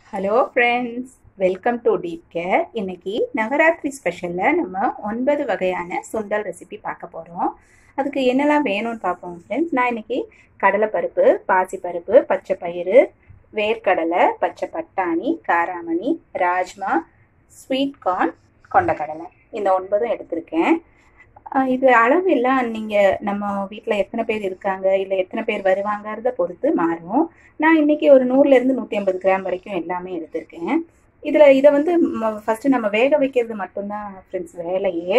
hello friends welcome to Deep Care இன்னைக்கு நவராத்திரி ஸ்பெஷலில் நம்ம ஒன்பது வகையான சுண்டல் ரெசிபி பார்க்க போகிறோம் அதுக்கு என்னெல்லாம் வேணும்னு பார்ப்போம் ஃப்ரெண்ட்ஸ் நான் இன்னைக்கு கடலைப்பருப்பு பாசிப்பருப்பு பச்சை பயிறு வேர்க்கடலை பச்சை பட்டாணி காராமணி ராஜ்மா ஸ்வீட் கார்ன் கொண்டக்கடலை இந்த ஒன்பதும் எடுத்திருக்கேன் ஆஹ் இது அளவு எல்லாம் நீங்கள் நம்ம வீட்டில் எத்தனை பேர் இருக்காங்க இல்லை எத்தனை பேர் வருவாங்கிறத பொறுத்து மாறும் நான் இன்னைக்கு ஒரு நூறுலேருந்து நூற்றி ஐம்பது கிராம் வரைக்கும் எல்லாமே எடுத்திருக்கேன் இதில் இதை வந்து ஃபஸ்ட்டு நம்ம வேக வைக்கிறது மட்டும்தான் ஃப்ரெண்ட்ஸ் வேலையே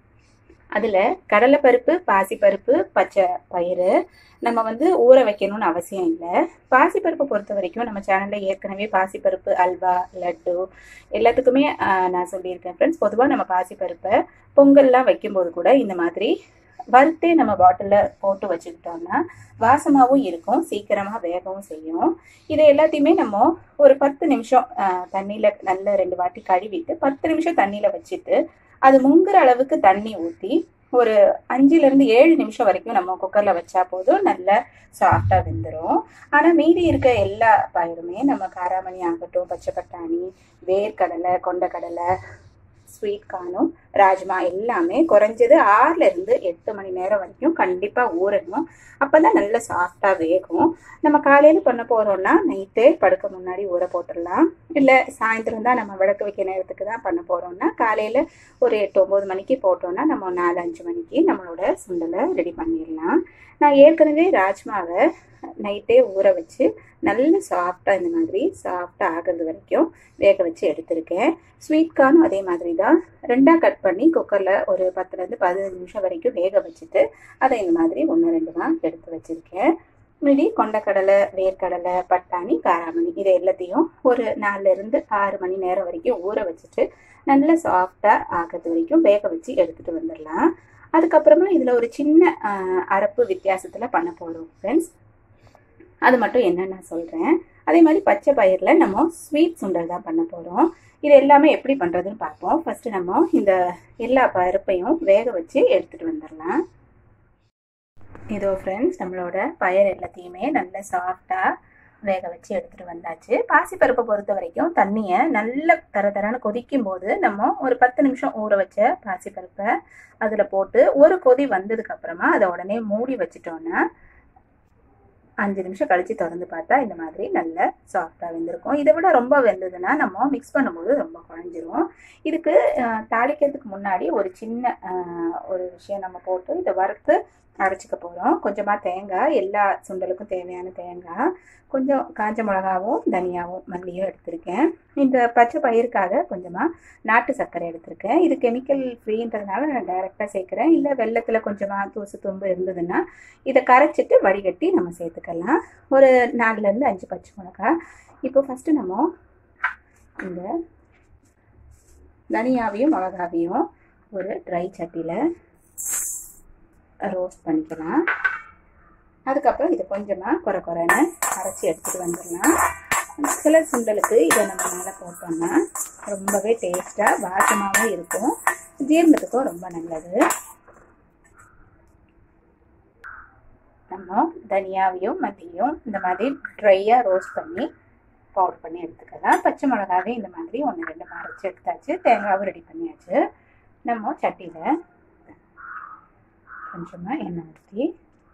அதில் கடலைப்பருப்பு பாசிப்பருப்பு பச்சை பயிறு நம்ம வந்து ஊற வைக்கணும்னு அவசியம் இல்லை பாசிப்பருப்பை பொறுத்த வரைக்கும் நம்ம சேனலில் ஏற்கனவே பாசிப்பருப்பு அல்வா லட்டு எல்லாத்துக்குமே ஆஹ், நான் சொல்லியிருக்கேன் ஃப்ரெண்ட்ஸ் பொதுவாக நம்ம பாசிப்பருப்பை பொங்கல்லாம் வைக்கும்போது கூட இந்த மாதிரி வறுத்தே நம்ம பாட்டிலில் போட்டு வச்சுக்கிட்டோம்னா வாசமாகவும் இருக்கும் சீக்கிரமாக வேகவும் செய்யும் இதை எல்லாத்தையுமே நம்ம ஒரு பத்து நிமிஷம் தண்ணியில் நல்ல ரெண்டு வாட்டி கழுவிட்டு பத்து நிமிஷம் தண்ணியில் வச்சுட்டு அது முங்குற அளவுக்கு தண்ணி ஊற்றி ஒரு அஞ்சுலேருந்து ஏழு நிமிஷம் வரைக்கும் நம்ம குக்கரில் வச்சா போதும் நல்லா சாஃப்டாக வெந்துடும் ஆனால் மீதி இருக்க எல்லா பயிருமே நம்ம காராமணி ஆகட்டும் பச்சை பட்டாணி வேர்க்கடலை கொண்டக்கடலை ஸ்வீட் கார்னும் ராஜ்மா எல்லாமே குறைஞ்சது ஆறுல இருந்து எட்டு மணி நேரம் வரைக்கும் கண்டிப்பாக ஊறணும் அப்போ தான் நல்லா சாஃப்டாக வேகும் நம்ம காலையில் பண்ண போகிறோம்னா நைட்டே படுக்க முன்னாடி ஊற போட்டுடலாம் இல்லை சாயந்தரம் தான் நம்ம விளக்கு வைக்க நேரத்துக்கு தான் பண்ண போகிறோம்னா காலையில் ஒரு எட்டு ஒம்பது மணிக்கு போட்டோம்னா நம்ம நாலு அஞ்சு மணிக்கு நம்மளோட சுண்டலை ரெடி பண்ணிடலாம் நான் ஏற்கனவே ராஜ்மாவை நைட்டே ஊற வச்சு நல்ல சாஃப்டாக இந்த மாதிரி சாஃப்டாக ஆகிறது வரைக்கும் வேக வச்சு எடுத்திருக்கேன் ஸ்வீட் கார்னும் அதே மாதிரி தான் ரெண்டாக கட் பண்ணி குக்கரில் ஒரு பத்துலேருந்து பதினஞ்சு நிமிஷம் வரைக்கும் வேக வச்சுட்டு அதை இந்த மாதிரி ஒன்று ரெண்டு தான் எடுத்து வச்சுருக்கேன் மீதி கொண்டக்கடலை வேர்க்கடலை பட்டாணி காராமணி இது எல்லாத்தையும் ஒரு நாலுலேருந்து ஆறு மணி நேரம் வரைக்கும் ஊற வச்சுட்டு நல்ல சாஃப்டாக ஆகிறது வரைக்கும் வேக வச்சு எடுத்துகிட்டு வந்துடலாம் அதுக்கப்புறமா இதில் ஒரு சின்ன ஆஹ், அரப்பு வித்தியாசத்தில் பண்ண போகிறோம் ஃப்ரெண்ட்ஸ் அது மட்டும் என்ன நான் சொல்கிறேன் அதே மாதிரி பச்சை பயிரில் நம்ம ஸ்வீட் சுண்டல் தான் பண்ண போகிறோம் இது எல்லாமே எப்படி பண்ணுறதுன்னு பார்ப்போம் ஃபஸ்ட்டு நம்ம இந்த எல்லா பருப்பையும் வேக வச்சு எடுத்துகிட்டு வந்துடலாம் இதோ ஃப்ரெண்ட்ஸ் நம்மளோட பயிர் எல்லாத்தையுமே நல்ல சாஃப்டாக வேக வச்சு எடுத்துகிட்டு வந்தாச்சு பாசிப்பருப்பை பொறுத்த வரைக்கும் தண்ணியை நல்ல தர தரன்னு கொதிக்கும் போது நம்ம ஒரு பத்து நிமிஷம் ஊற வச்ச பாசிப்பருப்பை அதில் போட்டு ஒரு கொதி வந்ததுக்கு அப்புறமா அதை உடனே மூடி வச்சிட்டோன்னா அஞ்சு நிமிஷம் கழித்து திறந்து பார்த்தா இந்த மாதிரி நல்ல சாஃப்டாக வெந்திருக்கும் இதை விட ரொம்ப வெந்ததுன்னா நம்ம மிக்ஸ் பண்ணும்போது ரொம்ப குழஞ்சிரும் இதுக்கு அஹ், தாளிக்கிறதுக்கு முன்னாடி ஒரு சின்ன அஹ், ஒரு விஷயம் நம்ம போட்டு இதை வறுத்து அரைச்சிக்க போகிறோம் கொஞ்சமாக தேங்காய் எல்லா சுண்டலுக்கும் தேவையான தேங்காய் கொஞ்சம் காஞ்ச மிளகாவும் தனியாவும் மல்லியும் எடுத்திருக்கேன் இந்த பச்சை பயிருக்காக கொஞ்சமாக நாட்டு சர்க்கரை எடுத்திருக்கேன் இது கெமிக்கல் ஃப்ரீன்றதுனால நான் டைரெக்டாக சேர்க்குறேன் இல்லை வெள்ளத்தில் கொஞ்சமாக தூசு தும்பு இருந்ததுன்னா இதை கரைச்சிட்டு வடிகட்டி நம்ம சேர்த்துக்கலாம் ஒரு நாலுலேருந்து அஞ்சு பச்சை மிளகா இப்போ ஃபஸ்ட்டு நம்ம இந்த தனியாவையும் மிளகாவையும் ஒரு ட்ரை சட்டியில் ரோஸ்ட் பண்ணிக்கலாம் அதுக்கப்புறம் இதை கொஞ்சமாக குறை குறைன்னு அரைச்சி எடுத்துகிட்டு வந்துடலாம் சில சுண்டலுக்கு இதை நம்ம மேலே போட்டோம்னா ரொம்பவே டேஸ்ட்டாக வாசமாகவும் இருக்கும் ஜீரணத்துக்கும் ரொம்ப நல்லது நம்ம தனியாவையும் மல்லியும் இந்த மாதிரி ட்ரையாக ரோஸ்ட் பண்ணி பவுடர் பண்ணி எடுத்துக்கலாம் பச்சை மிளகாவே இந்த மாதிரி ஒன்று ரெண்டு அரைச்சி எடுத்தாச்சு தேங்காவும் ரெடி பண்ணியாச்சு நம்ம சட்டியில் கொஞ்சமாக எண்ணெய் ஊற்றி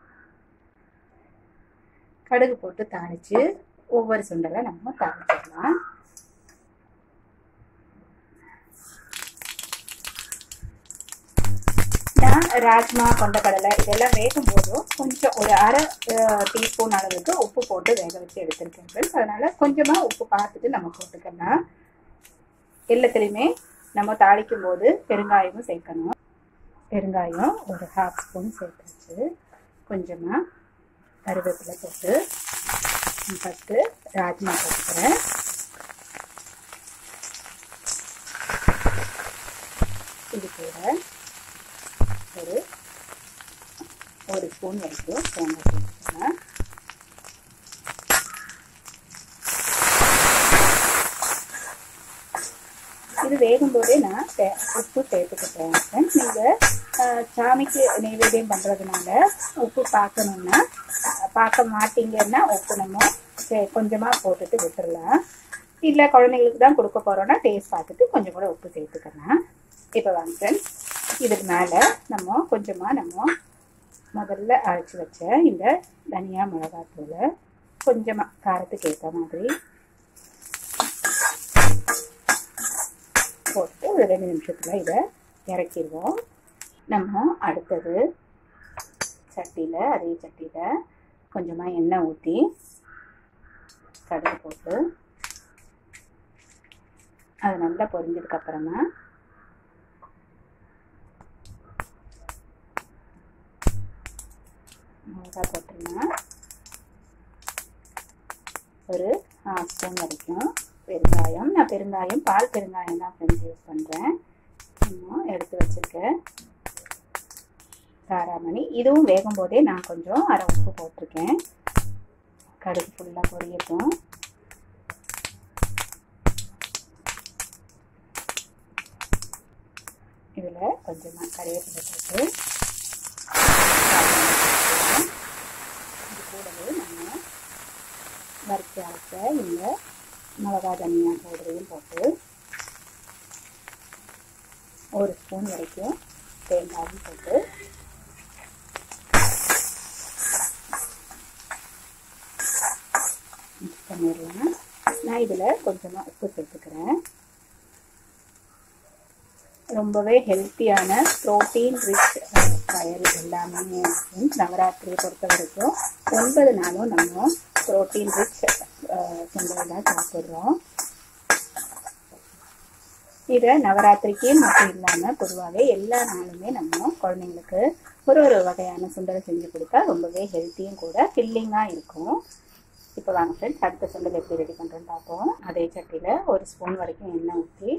கடுகு போட்டு தாளித்து ஒவ்வொரு சுண்டலை நம்ம தாளிச்சிடலாம் நான் ராஜ்மா கொண்டக்கடலை இதெல்லாம் வேகும் போதும் கொஞ்சம் ஒரு அரை டீஸ்பூன் அளவுக்கு உப்பு போட்டு வேக வச்சு எடுத்துருக்கேன் ஃப்ரெண்ட்ஸ் அதனால் கொஞ்சமாக உப்பு பார்த்துட்டு நம்ம போட்டுக்கலாம் எல்லாத்துலேயுமே நம்ம தாளிக்கும் போது பெருங்காயமும் சேர்க்கணும் பெருங்காயம் ஒரு ஹாஃப் ஸ்பூன் சேர்த்தாச்சு கொஞ்சமாக கருவேப்பிலை போட்டு பத்து ராஜ்மா போட்டுக்கிறேன் இது கூட ஒரு ஒரு ஸ்பூன் வரைக்கும் தேங்காய் சேர்த்துக்கலாம் இது வேகும்போதே நான் தே உப்பு சேர்த்துக்கிட்டேன் ஃப்ரெண்ட்ஸ் நீங்கள் சாமிக்கு நைவேத்தியம் பண்ணுறதுனால உப்பு பார்க்கணுன்னா பார்க்க மாட்டீங்கன்னா உப்பு நம்ம சே கொஞ்சமாக போட்டுட்டு விட்டுடலாம் இல்லை குழந்தைங்களுக்கு தான் கொடுக்க போகிறோன்னா டேஸ்ட் பார்த்துட்டு கொஞ்சம் கூட உப்பு சேர்த்துக்கலாம் இப்போ வாங்க ஃப்ரெண்ட்ஸ் இதுக்கு மேலே நம்ம கொஞ்சமாக நம்ம முதல்ல அரைச்சி வச்ச இந்த தனியா மிளகாத்தூளை கொஞ்சமாக காரத்துக்கு ஏற்ற மாதிரி போட்டு ஒரு ரெண்டு நிமிஷத்தில் இதை இறக்கிடுவோம் நம்ம அடுத்தது சட்டியில் அதே சட்டியில் கொஞ்சமாக எண்ணெய் ஊற்றி கடுகு போட்டு அது நல்லா பொரிஞ்சதுக்கப்புறமா மிளகா போட்டுருங்க ஒரு ஹாஃப் ஸ்பூன் வரைக்கும் பெருங்காயம் நான் பெருங்காயம் பால் பெருங்காயம் தான் ஃப்ரெண்ட்ஸ் யூஸ் பண்ணுறேன் இன்னும் எடுத்து வச்சுருக்கேன் காராமணி இதுவும் வேகும் போதே நான் கொஞ்சம் அரை உப்பு போட்டிருக்கேன் கடுகு ஃபுல்லாக பொரியட்டும் இதில் கொஞ்சமாக கறிவேப்பிலை போட்டு இது கூடவே நம்ம வறுத்து அரைச்ச இந்த மிளகா தனியா பவுடரையும் போட்டு ஒரு ஸ்பூன் வரைக்கும் தேங்காயும் போட்டு மிக்ஸ் பண்ணிடலாம் நான் இதில் கொஞ்சமாக உப்பு சேர்த்துக்கிறேன் ரொம்பவே ஹெல்த்தியான ப்ரோட்டீன் ரிச் பயல் எல்லாமே நவராத்திரியை பொறுத்த வரைக்கும் ஒன்பது நாளும் நம்ம ப்ரோட்டீன் ரிச் சுண்டல் தான் சாப்பிட்றோம் இதை நவராத்திரிக்கு மட்டும் இல்லாமல் பொதுவாகவே எல்லா நாளுமே நம்ம குழந்தைங்களுக்கு ஒரு ஒரு வகையான சுண்டலை செஞ்சு கொடுத்தா ரொம்பவே ஹெல்த்தியும் கூட ஃபில்லிங்காக இருக்கும் இப்போ வாங்க ஃப்ரெண்ட்ஸ் அடுத்த சுண்டல் எப்படி ரெடி பண்ணுறோன்னு பார்ப்போம் அதே சட்டியில் ஒரு ஸ்பூன் வரைக்கும் எண்ணெய் ஊற்றி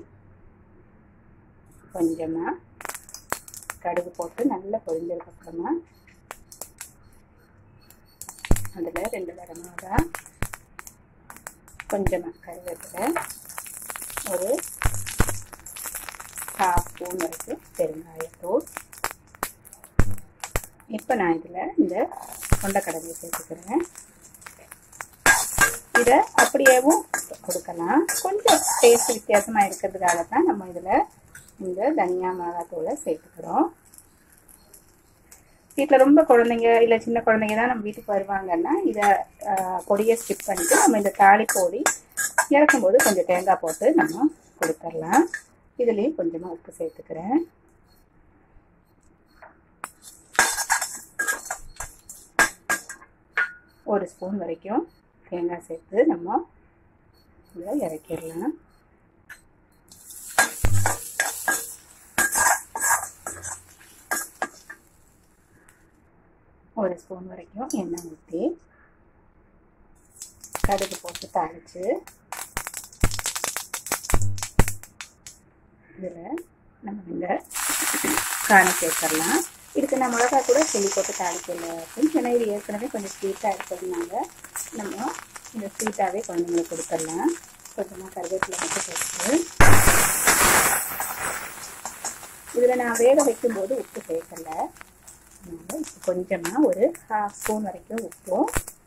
கொஞ்சமாக கடுகு போட்டு நல்லா பொரிஞ்சதுக்கப்புறமா அதில் ரெண்டு வரமிளகா கொஞ்சமாக கருவேப்பிலை ஒரு ஹாஃப் ஸ்பூன் வரைக்கும் பெருங்காயத்தூள் இப்போ நான் இதில் இந்த கொண்டக்கடலையை சேர்த்துக்கிறேன் இதை அப்படியேவும் கொடுக்கலாம் கொஞ்சம் டேஸ்ட் வித்தியாசமாக இருக்கிறதுக்காக தான் நம்ம இதில் இந்த தனியா மிளகாத்தூளை சேர்த்துக்கிறோம் வீட்டில் ரொம்ப குழந்தைங்க இல்லை சின்ன குழந்தைங்க தான் நம்ம வீட்டுக்கு வருவாங்கன்னா இதை பொடியை ஸ்கிப் பண்ணிவிட்டு நம்ம இந்த தாளி பொடி இறக்கும்போது கொஞ்சம் தேங்காய் போட்டு நம்ம கொடுத்துடலாம் இதுலேயும் கொஞ்சமாக உப்பு சேர்த்துக்கிறேன் ஒரு ஸ்பூன் வரைக்கும் தேங்காய் சேர்த்து நம்ம இதில் இறக்கிடலாம் ஒரு ஸ்பூன் வரைக்கும் எண்ணெய் ஊற்றி கடுகு போட்டு தாளித்து இதில் நம்ம இந்த காணி சேர்த்துடலாம் இதுக்கு நான் மிளகா கூட செல்லி போட்டு தாளிக்கல அப்படின்னு ஏன்னா இது ஏற்கனவே கொஞ்சம் ஸ்வீட்டாக இருக்கிறதுனால நம்ம இந்த ஸ்வீட்டாகவே குழந்தைங்களுக்கு கொடுத்துடலாம் கொஞ்சமாக கருவேப்பிலை மட்டும் சேர்த்து இதில் நான் வேக வைக்கும்போது உப்பு சேர்க்கலை அதனால் இப்போ கொஞ்சமாக ஒரு ஹாஃப் ஸ்பூன் வரைக்கும் உப்பும்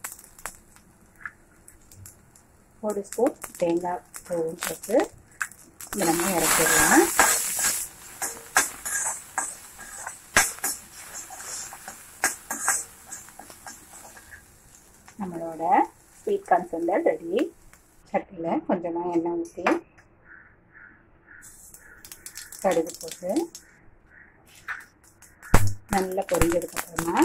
ஒரு ஸ்பூன் தேங்காய் பூவும் போட்டு இதை நம்ம இறக்கிடலாம் நம்மளோட ஸ்வீட் கார்ன் சுண்டல் ரெடி சட்டியில் கொஞ்சமாக எண்ணெய் ஊற்றி கடுகு போட்டு நல்லா பொரிஞ்சதுக்கப்புறமா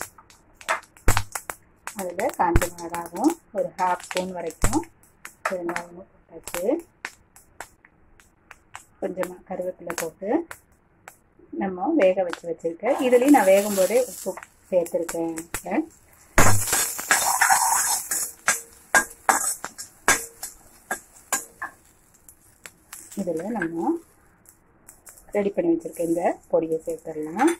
அதில் காஞ்ச மிளகாவும் ஒரு ஹாஃப் ஸ்பூன் வரைக்கும் பெருங்காயமும் போட்டாச்சு கொஞ்சமாக கருவேப்பிலை போட்டு நம்ம வேக வச்சு வச்சுருக்கேன் இதுலேயும் நான் வேகும் போதே உப்பு சேர்த்துருக்கேன் இதில் நம்ம ரெடி பண்ணி வச்சுருக்க இந்த பொடியை சேர்த்துடலாம்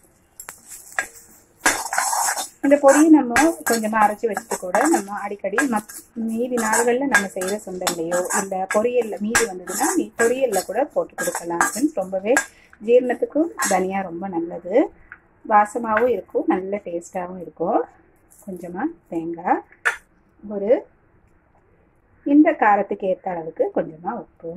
இந்த பொடியை நம்ம கொஞ்சமாக அரைச்சி வச்சுட்டு கூட நம்ம அடிக்கடி மத் மீதி நாள்களில் நம்ம செய்கிற சுண்டல்லையோ இல்லை பொரியலில் மீதி வந்ததுன்னா நீ பொரியலில் கூட போட்டு கொடுக்கலாம் அப்படின்னு ரொம்பவே ஜீரணத்துக்கும் தனியாக ரொம்ப நல்லது வாசமாகவும் இருக்கும் நல்ல டேஸ்ட்டாகவும் இருக்கும் கொஞ்சமாக தேங்காய் ஒரு இந்த காரத்துக்கு ஏற்ற அளவுக்கு கொஞ்சமாக உப்பு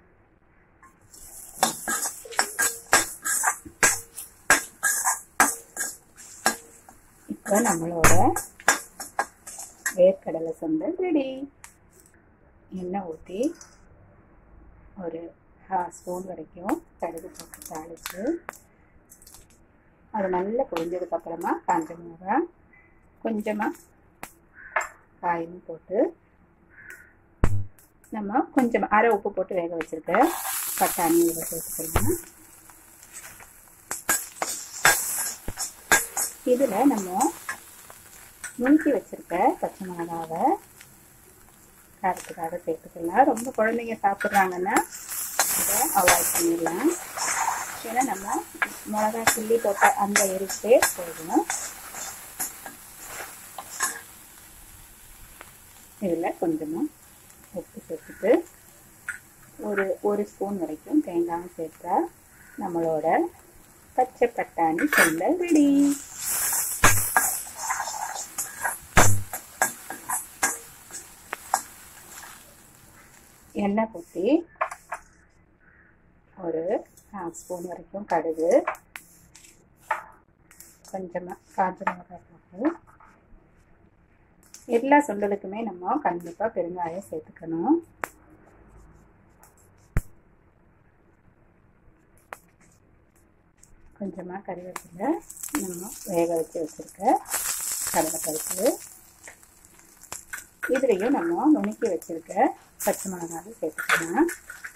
இப்போ நம்மளோட வேர்க்கடலை சுண்டல் ரெடி எண்ணெய் ஊற்றி ஒரு ஹாஃப் ஸ்பூன் வரைக்கும் கடுகு போட்டு தாளித்து அது நல்லா பொரிஞ்சதுக்கப்புறமா காஞ்ச மிளகாய் கொஞ்சமாக காயும் போட்டு நம்ம கொஞ்சம் அரை உப்பு போட்டு வேக வச்சுருக்க பட்டாணி இதில் சேர்த்துக்கலாம் இதில் நம்ம நுணுக்கி வச்சுருக்க பச்சை மிளகாவை காரத்துக்காக சேர்த்துக்கலாம் ரொம்ப குழந்தைங்க சாப்பிட்றாங்கன்னா இதை அவாய்ட் பண்ணிடலாம் ஏன்னா நம்ம மிளகா கிள்ளி போட்ட அந்த எரிச்சே போதும் இதில் கொஞ்சமாக உப்பு சேர்த்துட்டு ஒரு ஒரு ஸ்பூன் வரைக்கும் தேங்காய் சேர்த்தா நம்மளோட பச்சை பட்டாணி சுண்டல் ரெடி எண்ணெய் ஊற்றி ஒரு ஹாஃப் ஸ்பூன் வரைக்கும் கடுகு கொஞ்சமாக காஞ்ச மிளகாய் போட்டு எல்லா சுண்டலுக்குமே நம்ம கண்டிப்பாக பெருங்காயம் சேர்த்துக்கணும் கொஞ்சமாக கருவேப்பிலை நம்ம வேக வச்சு வச்சுருக்க கடலைப்பருப்பு இதுலேயும் நம்ம நுணுக்கி வச்சுருக்க பச்சை மிளகாவை சேர்த்துக்கலாம்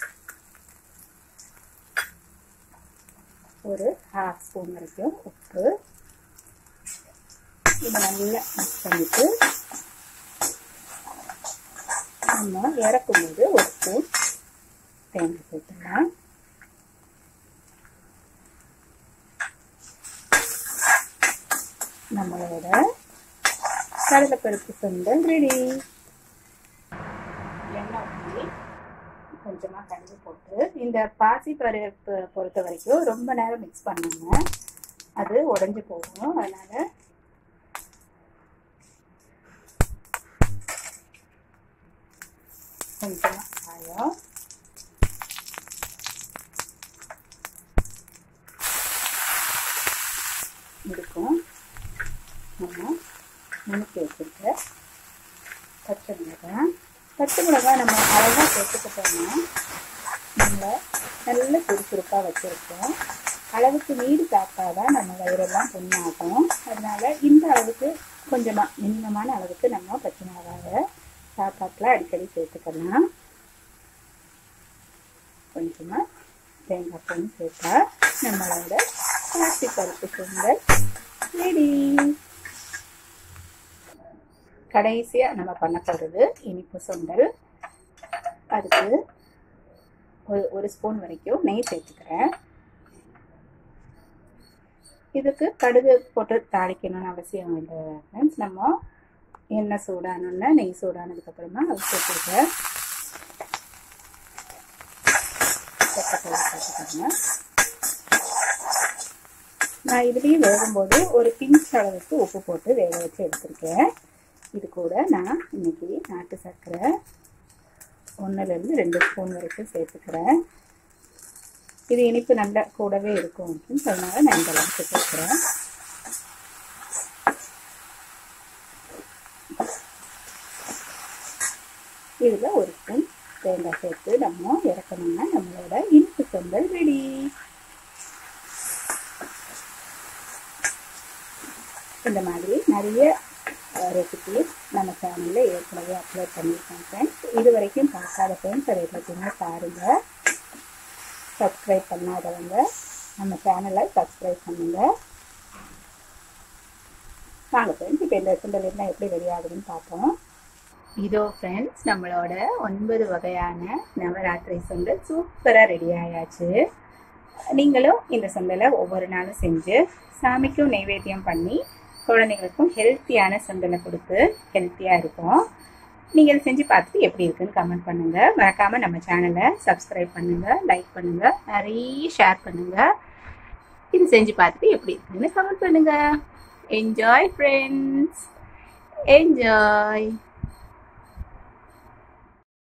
ஒரு ஹாஃப் ஸ்பூன் வரைக்கும் உப்பு இதை நல்லா மிக்ஸ் பண்ணிவிட்டு நம்ம இறக்கும்போது ஒரு ஸ்பூன் தேங்காய் சேர்த்துக்கலாம் நம்மளோட கடலைப்பருப்பு சுண்டல் ரெடி எண்ணெய் ஊற்றி கொஞ்சமாக கடுகு போட்டு இந்த பாசி பருப்பு பொறுத்த வரைக்கும் ரொம்ப நேரம் மிக்ஸ் பண்ணுங்க அது உடஞ்சி போகும் அதனால் கொஞ்சமாக காயம் இருக்கும் நம்ம நுணுக்கி வச்சுருக்க பச்சை மிளகாய் பச்சை மிளகாய் நம்ம அழகாக சேர்த்துக்கிட்டோம்னா நம்மளை நல்ல சுறுசுறுப்பாக வச்சுருக்கோம் அளவுக்கு நீர் சாப்பிட்டாதான் நம்ம வயிறெல்லாம் புண்ணாகும் அதனால இந்த அளவுக்கு கொஞ்சமாக மினிமமான அளவுக்கு நம்ம பச்சை மிளகாவை சாப்பாட்டில் அடிக்கடி சேர்த்துக்கலாம் கொஞ்சமாக தேங்காய் பூ சேர்த்தா நம்மளோட பாசி பருப்பு சுண்டல் ரெடி கடைசியாக நம்ம பண்ண போகிறது இனிப்பு சுண்டல் அதுக்கு ஒரு ஒரு ஸ்பூன் வரைக்கும் நெய் சேர்த்துக்கிறேன் இதுக்கு கடுகு போட்டு தாளிக்கணும்னு அவசியம் இல்லை ஃப்ரெண்ட்ஸ் நம்ம எண்ணெய் சூடானோன்னா நெய் சூடானதுக்கப்புறமா அது சேர்த்துருக்கேன் சேர்த்துக்கோங்க நான் இதுலேயும் வேகும்போது ஒரு பிஞ்ச் அளவுக்கு உப்பு போட்டு வேக வச்சு எடுத்திருக்கேன் இது கூட நான் இன்னைக்கு நாட்டு சர்க்கரை ஒன்றுலேருந்து ரெண்டு ஸ்பூன் வரைக்கும் சேர்த்துக்கிறேன் இது இனிப்பு நல்லா கூடவே இருக்கும் அப்படின்னு அதனால நான் இந்த அளவுக்கு சேர்க்குறேன் இதில் ஒரு ஸ்பூன் தேங்காய் சேர்த்து நம்ம இறக்கணும்னா நம்மளோட இனிப்பு பொங்கல் ரெடி இந்த மாதிரி நிறைய ரெசிபிஸ் நம்ம சேனலில் ஏற்கனவே அப்லோட் பண்ணியிருக்கோம் ஃப்ரெண்ட்ஸ் இது வரைக்கும் பார்க்காத ஃப்ரெண்ட்ஸ் அதை எல்லாத்தையுமே பாருங்கள் சப்ஸ்கிரைப் பண்ணாதவங்க நம்ம சேனலை சப்ஸ்கிரைப் பண்ணுங்கள் வாங்க ஃப்ரெண்ட்ஸ் இப்போ இந்த சுண்டல் எல்லாம் எப்படி ரெடி ஆகுதுன்னு பார்ப்போம் இதோ ஃப்ரெண்ட்ஸ் நம்மளோட ஒன்பது வகையான நவராத்திரி சுண்டல் சூப்பராக ரெடி ஆயாச்சு நீங்களும் இந்த சுண்டலை ஒவ்வொரு நாளும் செஞ்சு சாமிக்கும் நைவேத்தியம் பண்ணி குழந்தைங்களுக்கும் ஹெல்த்தியான சுண்டலை கொடுத்து ஹெல்த்தியாக இருக்கும் நீங்கள் செஞ்சு பார்த்துட்டு எப்படி இருக்குன்னு கமெண்ட் பண்ணுங்கள் மறக்காமல் நம்ம சேனலை சப்ஸ்கிரைப் பண்ணுங்கள் லைக் பண்ணுங்கள் நிறைய ஷேர் பண்ணுங்கள் இது செஞ்சு பார்த்துட்டு எப்படி இருக்குன்னு கமெண்ட் பண்ணுங்கள் என்ஜாய் ஃப்ரெண்ட்ஸ் என்ஜாய்